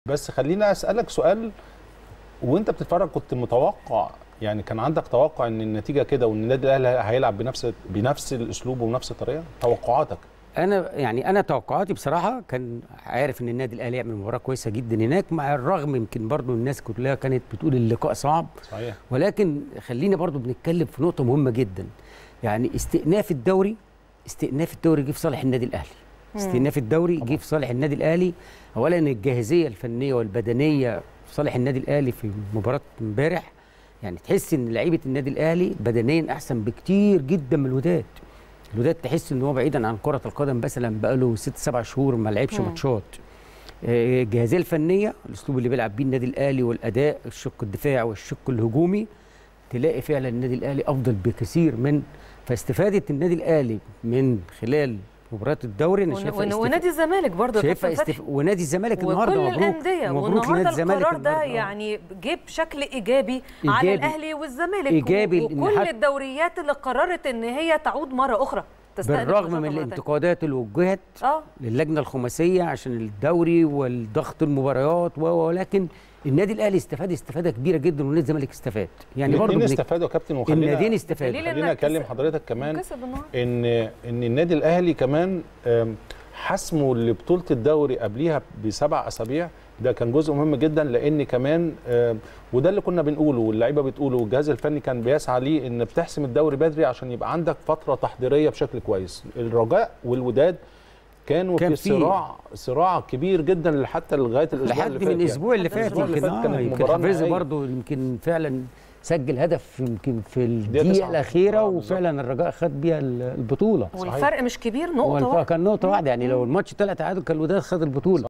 بس خليني اسالك سؤال وانت بتتفرج كنت متوقع يعني كان عندك توقع ان النتيجه كده وان النادي الاهلي هيلعب بنفس بنفس الاسلوب وبنفس الطريقه توقعاتك انا يعني انا توقعاتي بصراحه كان عارف ان النادي الاهلي يعمل مباراه كويسه جدا هناك مع الرغم يمكن برضو الناس كلها كانت بتقول اللقاء صعب صحيح ولكن خلينا برضو بنتكلم في نقطه مهمه جدا يعني استئناف الدوري استئناف الدوري جه في صالح النادي الاهلي استئناف الدوري جه في صالح النادي الاهلي اولا الجاهزيه الفنيه والبدنيه في صالح النادي الاهلي في مباراه امبارح يعني تحس ان لعيبه النادي الاهلي بدنيا احسن بكتير جدا من الوداد الوداد تحس ان هو بعيدا عن كره القدم مثلا بقاله ست سبع شهور ما لعبش ماتشات آه، الجاهزيه الفنيه الاسلوب اللي بيلعب بيه النادي الاهلي والاداء الشق الدفاعي والشق الهجومي تلاقي فعلا النادي الاهلي افضل بكثير من فاستفاده النادي الاهلي من خلال مباريات الدوري انا ون- شايفها ون- استف... ونادي الزمالك برضه يا شايفها كابتن استف... فتحي ونادي الزمالك النهارده وكل مبروك الانديه مبروك لنادي والنهارده الزمالك القرار ده النهاردة. يعني جه بشكل ايجابي, على إيجابي. الاهلي والزمالك إيجابي و- لأن وكل حتى- الدوريات اللي قررت ان هي تعود مره اخرى تستأنف بالرغم نشاطها من مرة تانية. الانتقادات اللي وجهت اه للجنه الخماسيه عشان الدوري والضغط المباريات و- ولكن النادي الاهلي استفاد استفاده كبيره جدا والنادي الزمالك استفاد يعني برضه الاثنين بنك- استفادوا يا كابتن وخلينا الناديين استفادوا دليل خلينا إنك اكلم كسب- حضرتك كمان كسب النهارده ان ان النادي الاهلي كمان آم، حسموا لبطوله الدوري قبليها بسبع اسابيع ده كان جزء مهم جدا لان كمان آم، وده اللي كنا بنقوله واللعيبه بتقوله والجهاز الفني كان بيسعى ليه ان بتحسم الدوري بدري عشان يبقى عندك فتره تحضيريه بشكل كويس الرجاء والوداد كانوا كان في في- صراع صراع كبير جدا حتى لغايه الاسبوع لحد اللي فات من يعني. الاسبوع اللي لحد فات الأسبوع اللي يمكن فات كانت اه يمكن مباراة حافظ نهائية. برضه يمكن فعلا سجل هدف يمكن في الدقيقه 99. الاخيره آه، بالظبط. وفعلا الرجاء خد بيها ال- البطوله والفرق مش كبير نقطه والف- واحدة. كان نقطه واحده يعني لو الماتش طلع تعادل كان الوداد خد البطوله